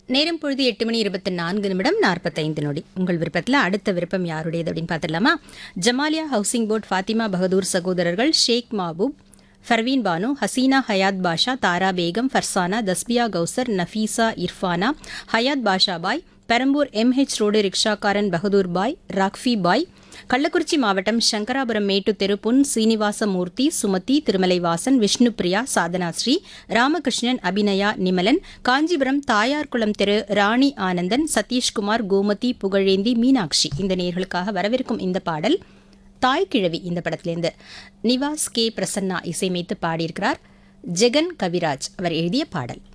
நேரம் பொழுது எட்டு மணி இருபத்தி நான்கு நிமிடம் நாற்பத்தைந்து நொடி உங்கள் விருப்பத்தில் அடுத்த விருப்பம் யாருடையது அப்படின்னு பார்த்துடலாமா ஜமாலியா ஹவுசிங் போர்ட் ஃபாத்திமா பகதூர் சகோதரர்கள் ஷேக் மாபூப் ஃபர்வீன் பானு ஹசீனா ஹயாத் பாஷா தாரா பேகம் ஃபர்சானா தஸ்பியா கௌசர் நஃபீசா இர்ஃபானா ஹயாத் பாஷா பாய் பெரம்பூர் எம்ஹெச் ரோடு ரிக்ஷாக்காரன் பகதூர் பாய் ராக்ஃபி பாய் கள்ளக்குறிச்சி மாவட்டம் சங்கராபுரம் மேட்டுத்தெரு பொன் சீனிவாசமூர்த்தி சுமதி திருமலைவாசன் விஷ்ணுபிரியா சாதனா ஸ்ரீ ராமகிருஷ்ணன் அபிநயா நிமலன் காஞ்சிபுரம் தாயார்குளம் தெரு ராணி ஆனந்தன் சதீஷ்குமார் கோமதி புகழேந்தி மீனாட்சி இந்த நேர்களுக்காக வரவிருக்கும் இந்த பாடல் தாய் கிழவி இந்த படத்திலேருந்து நிவாஸ் கே பிரசன்னா இசையமைத்து பாடியிருக்கிறார் ஜெகன் கவிராஜ் அவர் எழுதிய பாடல்